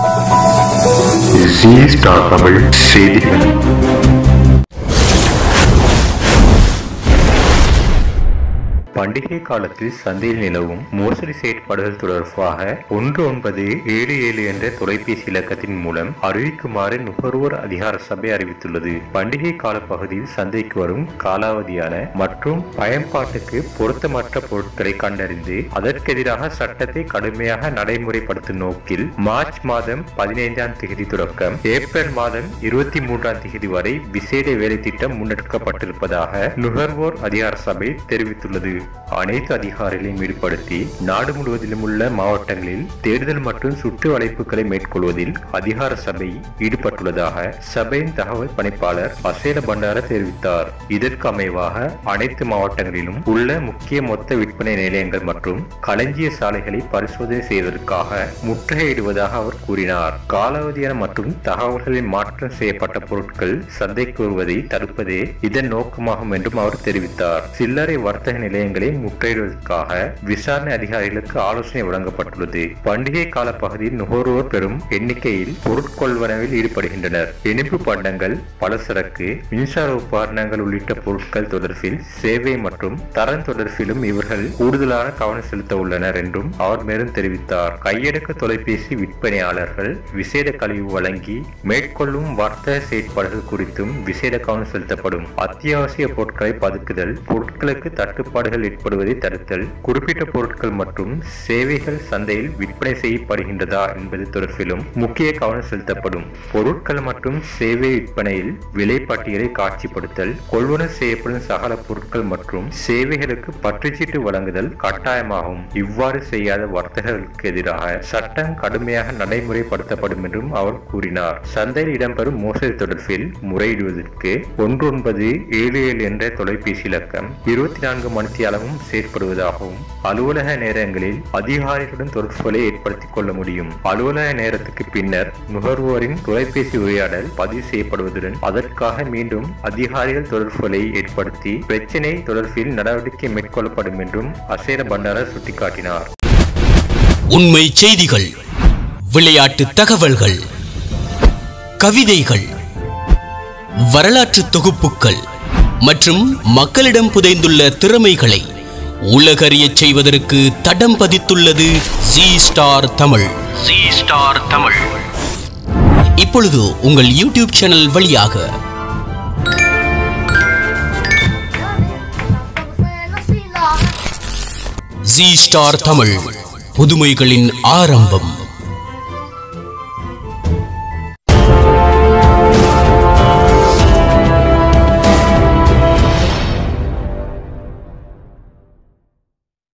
G Star Tamil செய்திகள் பண்டிகை காலத்தில் சந்தையில் நிலவும் மோசடி செயற்பாடுகள் தொடர்பாக ஒன்று ஒன்பது ஏழு ஏழு என்ற தொலைபேசி இலக்கத்தின் மூலம் அறிவிக்குமாறு நுகர்வோர் அதிகார சபை அறிவித்துள்ளது பண்டிகை கால பகுதியில் சந்தைக்கு வரும் காலாவதியான மற்றும் பயன்பாட்டுக்கு பொருத்தமற்ற பொருட்களை கண்டறிந்து அதற்கெதிராக சட்டத்தை கடுமையாக நடைமுறைப்படுத்தும் நோக்கில் மார்ச் மாதம் பதினைந்தாம் தேதி தொடக்கம் ஏப்ரல் மாதம் இருபத்தி மூன்றாம் தேதி வரை விசேட வேலை திட்டம் முன்னெடுக்கப்பட்டிருப்பதாக நுகர்வோர் அதிகார சபை தெரிவித்துள்ளது அனைத்து அதிகாரிகளையும் ஈடுபடுத்தி நாடு முழுவதிலும் உள்ள மாவட்டங்களில் தேர்தல் மற்றும் சுற்று வளைப்புகளை மேற்கொள்வதில் அதிகார சபை ஈடுபட்டுள்ளதாக சபையின் தகவல் பணிப்பாளர் அசேல பண்டார தெரிவித்தார் இதற்கு அமைவாக அனைத்து மாவட்டங்களிலும் உள்ள முக்கிய மொத்த விற்பனை நிலையங்கள் மற்றும் களஞ்சிய சாலைகளை பரிசோதனை செய்வதற்காக முற்றுகையிடுவதாக அவர் கூறினார் காலாவதியான மற்றும் தகவல்களில் மாற்றம் செய்யப்பட்ட பொருட்கள் சந்தைக்கு வருவதை தடுப்பதே இதன் நோக்கமாகும் என்றும் அவர் தெரிவித்தார் சில்லறை வர்த்தக நிலையங்களை முற்றுகையிடுவதற்காக விசாரணை அதிகாரிகளுக்கு ஆலோசனை வழங்கப்பட்டுள்ளது பண்டிகை கால பகுதியில் நுகர்வோர் பெரும் எண்ணிக்கையில் பொருட்கொள்வனவில் ஈடுபடுகின்றனர் இனிப்பு பண்டங்கள் பலசரக்கு மின்சார உபகரணங்கள் உள்ளிட்ட பொருட்கள் தொடர்பில் சேவை மற்றும் தரம் தொடர்பிலும் இவர்கள் கூடுதலான கவனம் செலுத்த உள்ளனர் என்றும் அவர் மேலும் தெரிவித்தார் கையடக்க தொலைபேசி விற்பனையாளர்கள் விசேட கழிவு வழங்கி மேற்கொள்ளும் வர்த்தக செயற்பாடுகள் குறித்தும் விசேட கவனம் செலுத்தப்படும் அத்தியாவசிய பொருட்களை பதுக்குதல் பொருட்களுக்கு தட்டுப்பாடுகள் ஏற்படுவதை தடுத்தல் குறிப்பிட்ட பொருட்கள் மற்றும் சேவைகள் சந்தையில் விற்பனை செய்யப்படுகின்றதா என்பது தொடர்பிலும் முக்கிய கவனம் செலுத்தப்படும் பொருட்கள் மற்றும் சேவை விற்பனையில் விலை பட்டியலை காட்சிப்படுத்தல் கொள்வனவு செய்யப்படும் சகல பொருட்கள் மற்றும் சேவைகளுக்கு பற்றுச்சீட்டு வழங்குதல் கட்டாயமாகும் இவ்வாறு செய்யாத வர்த்தகர்களுக்கு எதிராக சட்டம் கடுமையாக நடைமுறைப்படுத்தப்படும் என்றும் அவர் கூறினார் சந்தையில் இடம்பெறும் மோசடி தொடர்பில் முறையிடுவதற்கு ஒன்று ஒன்பது ஏழு ஏழு என்ற தொலைபேசி இலக்கம் இருபத்தி நான்கு மணித்தியாலமும் செயற்படுவதாகவும் அலுவலக நேரங்களில் அதிகாரிகளுடன் தொடர்புகளை ஏற்படுத்திக் கொள்ள முடியும் அலுவலக நேரத்துக்கு பின்னர் நுகர்வோரின் தொலைபேசி உரையாடல் பதிவு செய்யப்படுவதுடன் அதற்காக மீண்டும் அதிகாரிகள் தொடர்புகளை ஏற்படுத்தி பிரச்சினை தொடர்பில் நடவடிக்கை மேற்கொள்ளப்படும் என்றும் அசேர பண்டார சுட்டிக்காட்டினார் உண்மை செய்திகள் விளையாட்டு தகவல்கள் கவிதைகள் வரலாற்று தொகுப்புகள் மற்றும் மக்களிடம் புதைந்துள்ள திறமைகளை உலகறியச் செய்வதற்கு தடம் பதித்துள்ளது G Star Tamil G Star Tamil இப்பொழுது உங்கள் யூடியூப் சேனல் வழியாக ஜி ஸ்டார் தமிழ் புதுமைகளின் ஆரம்பம்